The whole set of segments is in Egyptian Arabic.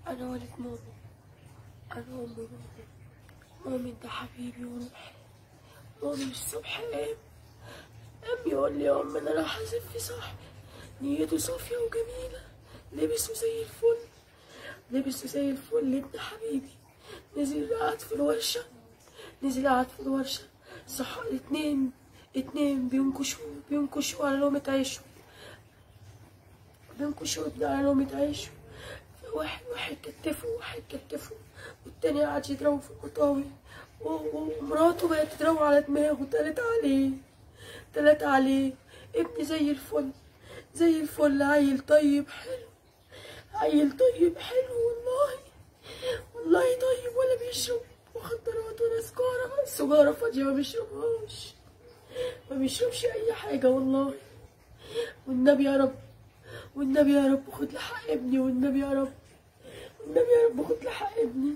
انا ولد مؤمن انا ام مؤمن مؤمن ده حبيبي وروحي مؤمن الصبح قام قام يقول لي يا ام انا راح ازف في صاحبي نيته صافيه وجميله لبسه زي الفل لبسه زي الفل ابن حبيبي نزل قعد في الورشه نزل قعد في الورشه صح اتنين اتنين بينكشوا بينكشوا على لقمة عيشه بينكشوا ابن على لقمة عيشه واحد واحد كتفه واحد كتفه والتاني قعد يضربه في القطاوي و- و- ومراته بقت تضربه على دماغه تلاتة عليه تلاتة عليه ابني زي الفل زي الفل عيل طيب حلو عيل طيب حلو والله والله طيب ولا بيشرب مخدرات ولا سجارة السجارة فاضية ما بيشربهاش ما بيشربش أي حاجة والله والنبي يا رب والنبي يا رب خد لحق ابني والنبي يا رب والنبي يا رب خد لحق ابني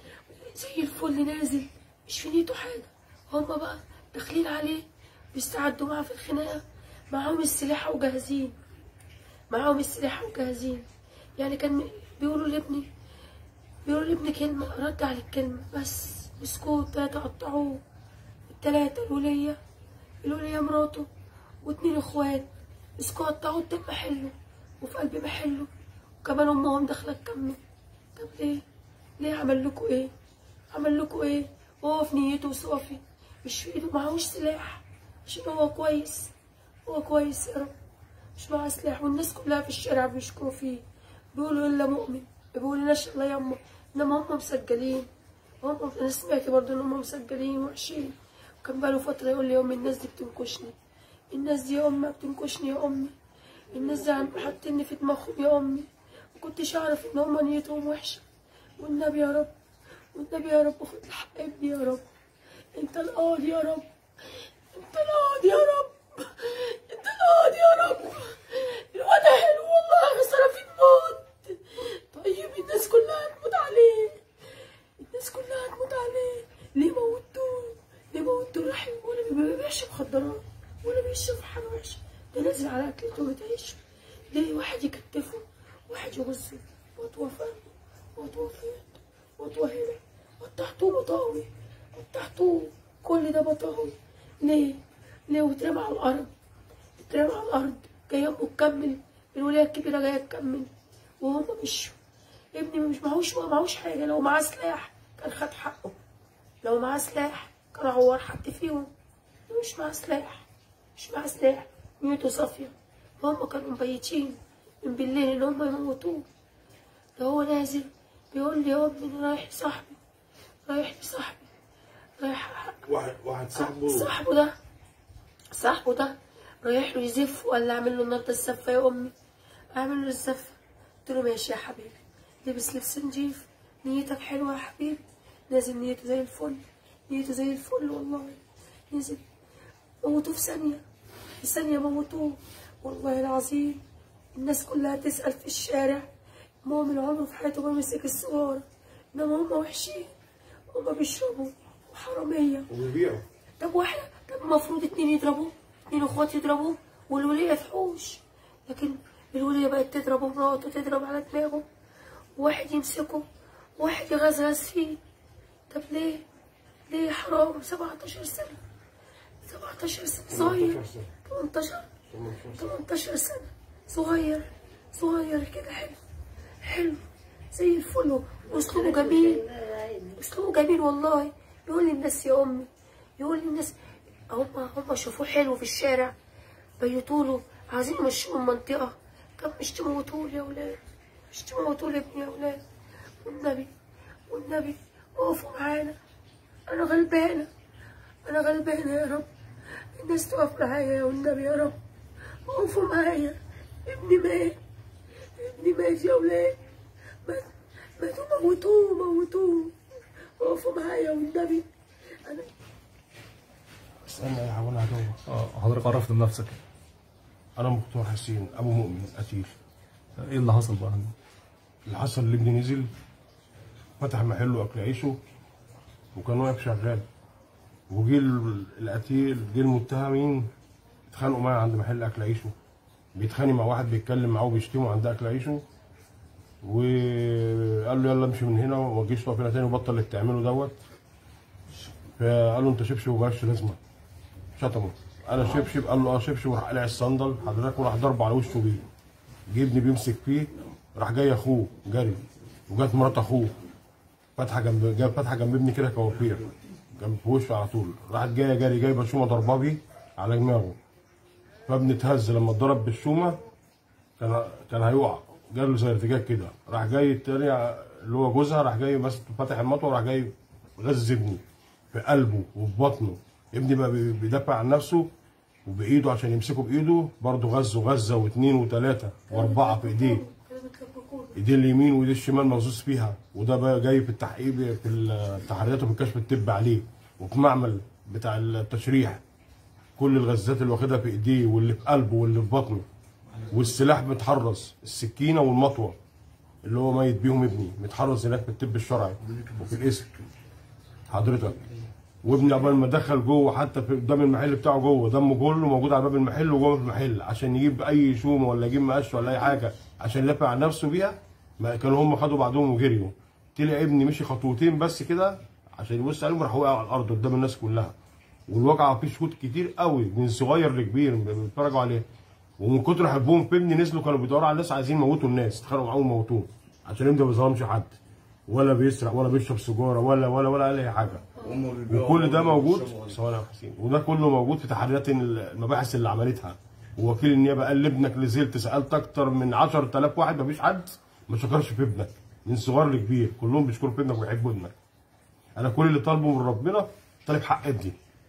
زي الفل نازل مش في نيته حاجة هما بقى داخلين عليه بيستعدوا معاه في الخناقة معاهم السلاح وجاهزين معاهم السلاح وجاهزين يعني كان بيقولوا لابني بيقولوا لابني كلمة رد على الكلمة بس مسكوه التلاتة قطعوه التلاتة الولية الولية مراته واتنين اخوات مسكوه قطعوه قدام محله وفي قلب محله وكمان امهم داخلة تكمل طب ليه؟ ليه عمل لكم ايه؟ عمل لكم ايه؟ وهو في نيته صافي مش في ايده معهوش سلاح عشان هو كويس هو كويس يا رب مش معاه سلاح والناس كلها في الشارع بيشكروا فيه بيقولوا الا مؤمن بيقولوا لنا الله يما انما هم مسجلين هم انا سمعت برضه ان هم مسجلين وحشين وكان بقاله فتره يقول لي يا امي الناس دي بتنكشني الناس دي يا امي بتنكشني يا امي الناس دي عم- حاطيني في دماغهم يا امي ما كنتش اعرف ان هم نيتهم وحشه والنبي يا رب والنبي يا رب خد حق ابني يا رب انت القاضي يا رب انت القاضي يا رب انت القاضي يا رب الواد حلو والله خساره في الموت طيب الناس كلها هتموت عليه الناس كلها هتموت عليه ليه موتوه ليه موتوه راح ولا ما بيبيعش مخدرات ولا بيشرب حاجه وحشه ده نازل على اكلته وتعيش ليه واحد يكتفه واحد يغزه وطوه فهمي وطوه فين وطوه هنا قطعتوه مطاوي قطعتوه كل ده مطاوي ليه ليه واترمى على الارض اترمى على الارض جاي امه تكمل الولايه الكبيره جايه تكمل وهم مشوا ابني مش معهوش معهوش حاجه لو معاه سلاح كان خد حقه لو معاه سلاح كان عور حد فيهم مش معاه سلاح مش معاه سلاح نيته صافيه هم كانوا مبيتين من بالليل ان هم يموتوه ده هو نازل بيقول لي يا ابني انا رايح لصاحبي رايح لصاحبي رايح واحد واحد صاحبه صاحبه ده صاحبه ده رايح له يزف ولا اعمل له النهارده الزفه يا امي اعمل له الزفه قلت له ماشي يا حبيبي لبس لبس نجيف نيتك حلوه يا حبيبي نازل نيته زي الفل نيته زي الفل والله نزل موتوه في ثانيه في ثانيه موتوه والله العظيم الناس كلها تسأل في الشارع مؤمن عمره في حياته ما مسك السجارة إنما هما وحشين هما بيشربوا وحرامية وبيبيعوا طب واحد طب المفروض اتنين يضربوه اتنين اخوات يضربوه والولية تحوش لكن الولية بقت تضرب مراته تضرب على دماغه وواحد يمسكه وواحد يغزغز فيه طب ليه؟ ليه حرام 17 سنة 17 سنة صغير 18 سنة 18 18 سنة 18 سنة صغير صغير كده حلو حلو زي الفل واسلوبه جميل اسلوبه جميل والله يقول للناس يا امي يقول للناس هم هم شافوه حلو في الشارع بيتوا له عايزين يمشوه من المنطقة طب مش تموتوا لي يا ولاد مش تموتوا لي ابني يا ولاد والنبي والنبي وقفوا معانا انا غلبانة انا غلبانة يا رب الناس تقف معايا والنبي يا رب وقفوا معايا ابني مات ابني مات يا ولاد مات ماتوا موتوه موتوه وقفوا معايا والنبي انا استنى يا حوالي هدوه اه حضرتك عرفت بنفسك انا مختار حسين ابو مؤمن قتيل ايه اللي حصل بقى اللي حصل اللي ابني نزل فتح محله اكل عيشه وكان واقف شغال وجي ال- القتيل جه المتهمين اتخانقوا معاه عند محل اكل عيشه بيتخانق مع واحد بيتكلم معاه وبيشتمه عند اكل عيشه وقال له يلا امشي من هنا وما تجيش تقف هنا تاني وبطل اللي بتعمله دوت فقال له انت شبشب ومالكش لازمه شتمه انا شبشب قال له اه شبشب وراح قلع الصندل حضرتك وراح ضربه على وشه بيه جبني بيمسك فيه راح جاي اخوه جري وجات مرات اخوه فاتحه جنب جاب فاتحه جنب ابني كده كوافير جنب في وشه على طول راحت جايه جري جايبه شومه ضرباه بيه على دماغه فابني اتهز لما اتضرب بالشومه كان كان هيقع جاله زي ارتجاج كده راح جاي التاني اللي هو جوزها راح جاي ماسك فاتح المطوه وراح جاي غز ابني في قلبه وفي بطنه ابني بقى بي- بيدافع عن نفسه وبايده عشان يمسكه بايده برضه غزه غزه واثنين وثلاثه واربعه في ايديه كانوا بيتلبكونا ايديه اليمين وايديه الشمال مغزوز فيها وده بقى جاي في التحقيق في التحريات وفي الكشف الطبي عليه وفي معمل بتاع التشريح كل الغزات اللي واخدها في ايديه واللي في قلبه واللي في بطنه والسلاح متحرز السكينه والمطوه اللي هو ميت بيهم ابني متحرز هناك في الطب الشرعي وفي الاسم حضرتك وابني قبل ما دخل جوه حتى في قدام المحل بتاعه جوه دمه كله موجود على باب المحل وجوه في المحل عشان يجيب اي شومه ولا يجيب مقش ولا اي حاجه عشان يدافع عن نفسه بيها ما كانوا هم خدوا بعضهم وجريوا طلع ابني مشي خطوتين بس كده عشان يبص عليهم راح وقع على الارض قدام الناس كلها والواقعه فيه شهود كتير قوي من صغير لكبير بيتفرجوا عليه ومن كتر حبهم في ابني نزلوا كانوا بيدوروا على الناس عايزين يموتوا الناس اتخانقوا معاهم يموتوه عشان ابني ما بيظلمش حد ولا بيسرق ولا بيشرب سيجاره ولا ولا ولا اي حاجه وكل ده موجود ثواني يا حسين وده كله موجود في تحريات المباحث اللي عملتها ووكيل النيابه قال لابنك نزلت سالت اكتر من 10000 واحد مفيش حد ما شكرش في ابنك من صغير لكبير كلهم بيشكروا في ابنك ويحبوا ابنك انا كل اللي طالبه من ربنا طالب حق ابني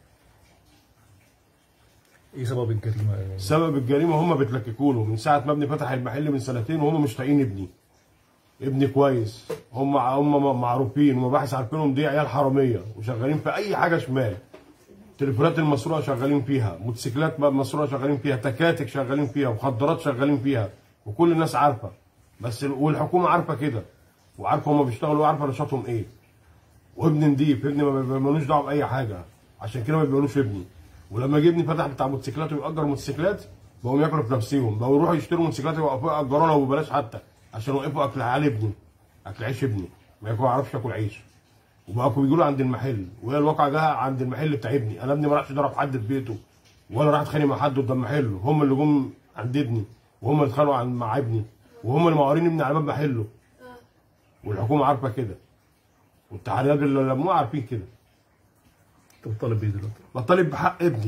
ايه سبب الجريمه يعني سبب الجريمه هم بيتلككوا له من ساعه ما ابني فتح المحل من سنتين وهم مش طايقين ابني ابني كويس هم هم معروفين ومباحث عارفينهم دي عيال حراميه وشغالين في اي حاجه شمال تليفونات المسروقه شغالين فيها موتوسيكلات مسروقه شغالين فيها تكاتك شغالين فيها مخدرات شغالين فيها وكل الناس عارفه بس والحكومه عارفه كده وعارفه هم بيشتغلوا وعارفه نشاطهم ايه وابني نضيف ابني ما ما- ملوش دعوه باي حاجه عشان كده ما بيقولوش ابني ولما جه ابني فتح بتاع موتوسيكلات ويأجر موتوسيكلات بقوا ياكلوا في نفسهم بقوا يروحوا يشتروا موتوسيكلات ويوقفوا يأجروها ببلاش حتى عشان يوقفوا اكل عيال ابني اكل عيش ابني ما ياكل- ما يعرفش ياكل عيش وبقوا بيجوا له عند المحل وهي الواقع جه عند المحل بتاع ابني انا ابني ما راحش ضرب حد في بيته ولا راح اتخانق مع حد قدام محله هم اللي جم عند ابني وهم اللي اتخانقوا عن- مع ابني وهم اللي معورين ابني على باب محله والحكومه عارفه كده والتحريات اللي لموها عارفين كده انت بتطالب بيه دلوقتي بطالب بحق ابني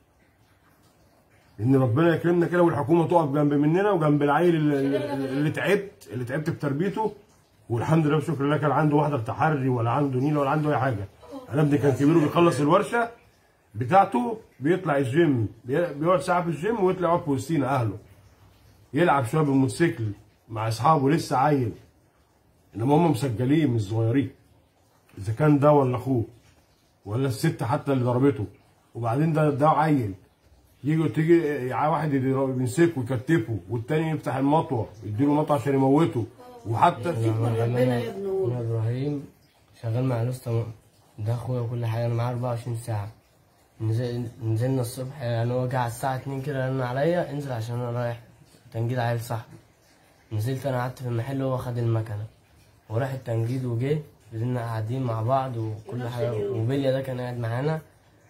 ان ربنا يكرمنا كده والحكومه تقف جنب مننا وجنب العيل اللي, اللي تعبت اللي تعبت في تربيته والحمد لله بشكر الله كان عنده واحده تحري ولا عنده نيل ولا عنده اي حاجه انا ابني كان كبير وبيخلص الورشه بتاعته بيطلع الجيم بي- بيقعد ساعه في الجيم ويطلع يقعد في وسطينا اهله يلعب شويه بالموتوسيكل مع اصحابه لسه عيل انما هم مسجلين مش صغيرين اذا كان ده ولا اخوه ولا الست حتى اللي ضربته وبعدين ده ده عيل يجي تيجي يع- واحد يضرب- يمسكه ويكتفه والتاني يفتح المطوه يديله مطوه عشان يموته وحتى ربنا يا ابن ولد. انا ابراهيم شغال مع الاسطى ده اخويا وكل حاجه انا معاه 24 ساعه نزل نزلنا الصبح يعني هو جه على الساعه 2 كده رن عليا انزل عشان انا رايح تنجيد عيل صاحبي نزلت انا قعدت في المحل وهو خد المكنه وراح التنجيد وجه فضلنا قاعدين مع بعض وكل حاجه وبيليا ده كان قاعد معانا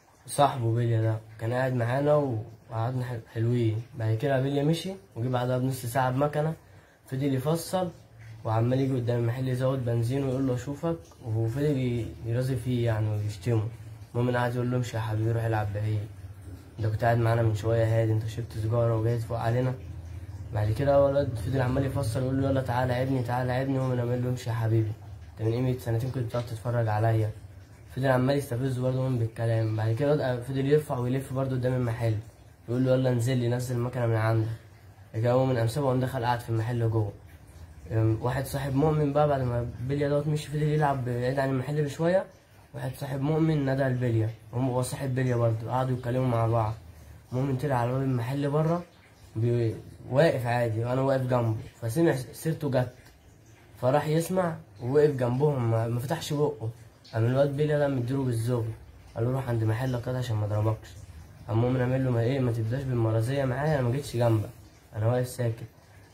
صاحبه بيليا ده كان قاعد معانا وقعدنا حل- حلوين بعد كده بيليا مشي وجه بعدها بنص ساعه بمكنه فضل يفصل وعمال يجي قدام المحل يزود بنزين ويقول له اشوفك وفضل ي- يرازي فيه يعني ويشتمه المهم قاعد يقول له امشي يا حبيبي روح العب بعيد انت كنت قاعد معانا من شويه هادي انت شربت سيجاره وجاي تفوق علينا بعد كده ولد فضل عمال يفصل يقول له يلا تعالى عبني تعالى عبني وهو عمال له امشي يا حبيبي انت من قيمه سنتين كنت بتقعد تتفرج عليا فضل عمال يستفزه برضه من بالكلام بعد كده الواد فضل يرفع ويلف برضه قدام المحل يقول له يلا انزل لي نزل المكنه من عندك بعد كده هو من امسكه وقام دخل قعد في المحل جوه أم، واحد صاحب مؤمن بقى بعد ما بليا دوت مشي فضل يلعب بعيد عن المحل بشويه واحد صاحب مؤمن نادى البليا هم هو صاحب بليا برضه قعدوا يتكلموا مع بعض مؤمن طلع على باب المحل بره بي... واقف عادي وانا واقف جنبه فسمع سيرته جت فراح يسمع ووقف جنبهم ما ما فتحش بقه قام الواد بيليا ده مديله بالزغل قال له روح عند محلك كده عشان ما اضربكش قام مؤمن عامل له ما ايه ما تبداش بالمرازيه معايا انا ما جيتش جنبك انا واقف ساكت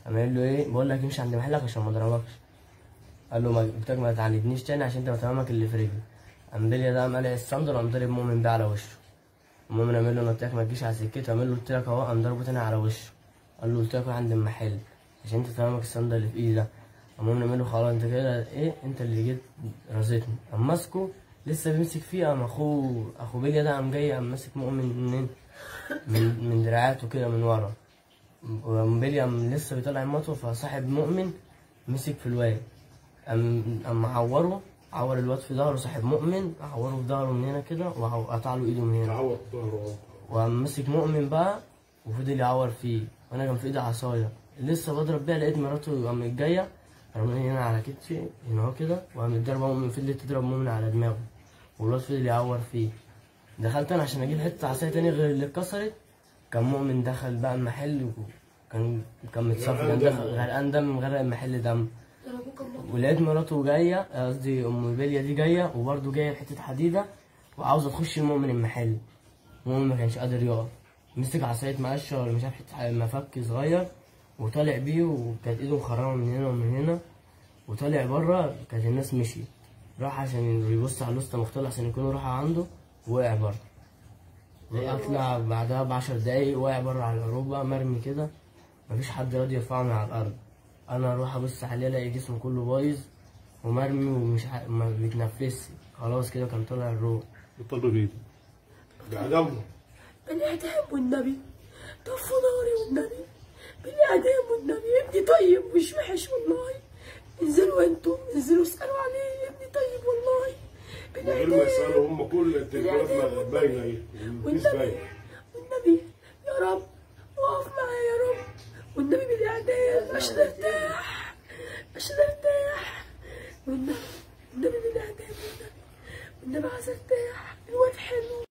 قام قال له ايه بقول لك امشي عند محلك عشان ما اضربكش قال له ما قلت لك ما تعاندنيش تاني عشان انت تمامك اللي في رجلي قام بليا ده قام قلع الصندل وقام ضارب مؤمن بيه على وشه المؤمن عمل له انا قلت لك ما تجيش على سكته عمل له قلت لك اهو قام ضربه تاني على وشه قال له قلت لك روح عند المحل عشان انت تمامك الصندل اللي في ايدي ده المؤمن عمل له خلاص انت كده ايه انت اللي جيت رزيتني قام ماسكه لسه بيمسك فيه قام اخوه اخو بليا ده قام جاي قام ماسك مؤمن منين من من دراعاته كده من ورا وقام بيلي قام لسه بيطلع المطوه فصاحب مؤمن مسك في الواد قام قام معوره عور الواد في ظهره صاحب مؤمن عوره في ظهره من هنا كده وقطع له ايده من هنا تعور ظهره وقام مسك مؤمن بقى وفضل يعور فيه وانا كان في ايدي عصايه لسه بضرب بيها لقيت مراته قامت جايه رماني هنا على كتفي هنا اهو كده وقامت ضربه مؤمن فضلت تضرب مؤمن على دماغه والواد فضل يعور فيه دخلت انا عشان اجيب حته عصايه تاني غير اللي اتكسرت كان مؤمن دخل بقى المحل وكان كان متصفي كان دخل غرقان دم مغرق المحل دم ضربوه كم مرة ولقيت مراته جايه قصدي ام بيليا دي جايه وبرده جايه بحته حديده وعاوزه تخش المؤمن المحل المؤمن ما كانش قادر يقف مسك عصايه مقشه ولا مش عارف حته مفك صغير وطالع بيه وكانت ايده مخرمه من هنا ومن هنا وطالع بره كانت الناس مشيت راح عشان يبص على الوسطى مختلف عشان يكونوا راحوا عنده وقع بره اطلع بعدها بعشر دقايق واقع بره على العروبه مرمي كده مفيش حد راضي يرفعني على الارض انا اروح ابص عليه الاقي جسمه كله بايظ ومرمي ومش ع... ما بيتنفسش خلاص كده كان طالع الروح بتطلب ايه؟ بعدمه بالاعدام والنبي طفوا ناري والنبي بالاعدام والنبي ابني طيب مش وحش والله انزلوا انتوا انزلوا اسالوا عليه ابني طيب والله من غير ما بالاعدام يسالوا هم كل التليفونات باينه اهي الفيس والنبي باين والنبي يا رب وقف معايا يا رب والنبي بالاعدام عشان ارتاح عشان ارتاح والنبي والنبي بالاعدام والنبي والنبي عايز ارتاح الواد حلو